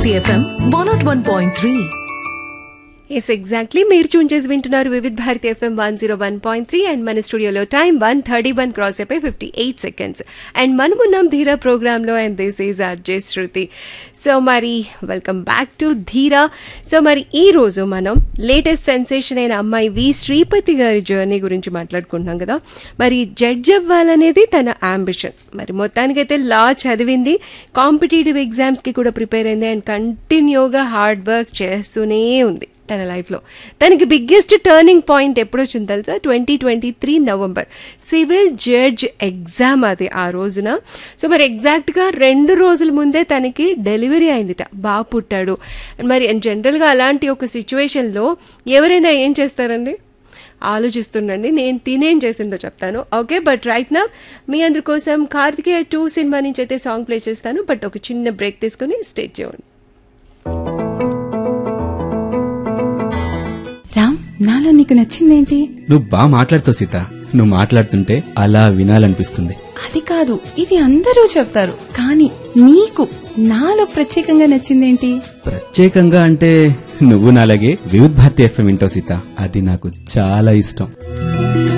Bharati FM one nought one point three yes exactly మీరు tune చేసి వింటున్నారు Vividh Bharati FM one zero one point three and మన స్టూడియోలో time one thirty one cross అయిపోయి fifty eight seconds and మనం ఉన్నాం ధీరా ప్రోగ్రాంలో and this is RJ Shruthi so మరి welcome back to Dheera so మరి ఈ రోజు మనం లేటెస్ట్ సెన్సేషన్ అయిన అమ్మాయి వి శ్రీపతి గారి జర్నీ గురించి మాట్లాడుకుంటున్నాం కదా మరి జడ్జ్ అవ్వాలనేది తన అంబిషన్ మరి మొత్తానికైతే లా చదివింది కాంపిటేటివ్ ఎగ్జామ్స్కి కూడా ప్రిపేర్ అయింది అండ్ కంటిన్యూగా హార్డ్ వర్క్ చేస్తూనే ఉంది తన లైఫ్లో తనకి బిగ్గెస్ట్ టర్నింగ్ పాయింట్ ఎప్పుడు వచ్చింది తెలుసా twenty twenty three November civil judge exam అది ఆ రోజున సో మరి ఎగ్జాక్ట్గా రెండు రోజుల ముందే తనకి డెలివరీ అయిందిట బాగా పుట్టాడు మరి జనరల్గా అలాంటి ఒక సిచ్యువేషన్లో ఎవరైనా ఏం చేస్తారండి ఆలోచిస్తుండండి నేను తినేం చేసిందో చెప్తాను ఓకే బట్ రైట్ నా మీ అందరి కోసం కార్తికేయ టూ సినిమా నుంచి అయితే సాంగ్ ప్లే చేస్తాను బట్ ఒక చిన్న బ్రేక్ తీసుకుని స్టేట్ చేయండి రామ్ నాలో నీకు నచ్చిందేంటి నువ్వు బాగా మాట్లాడుతావు సీత నువ్వు మాట్లాడుతుంటే అలా వినాలనిపిస్తుంది అది కాదు ఇది అందరూ చెప్తారు కానీ నీకు నాలో ప్రత్యేకంగా నచ్చిందేంటి ప్రత్యేకంగా అంటే నువ్వు నాలాగే వివిధ్ భారతి ఎఫ్ఎం వింటావు సీత అది నాకు చాలా ఇష్టం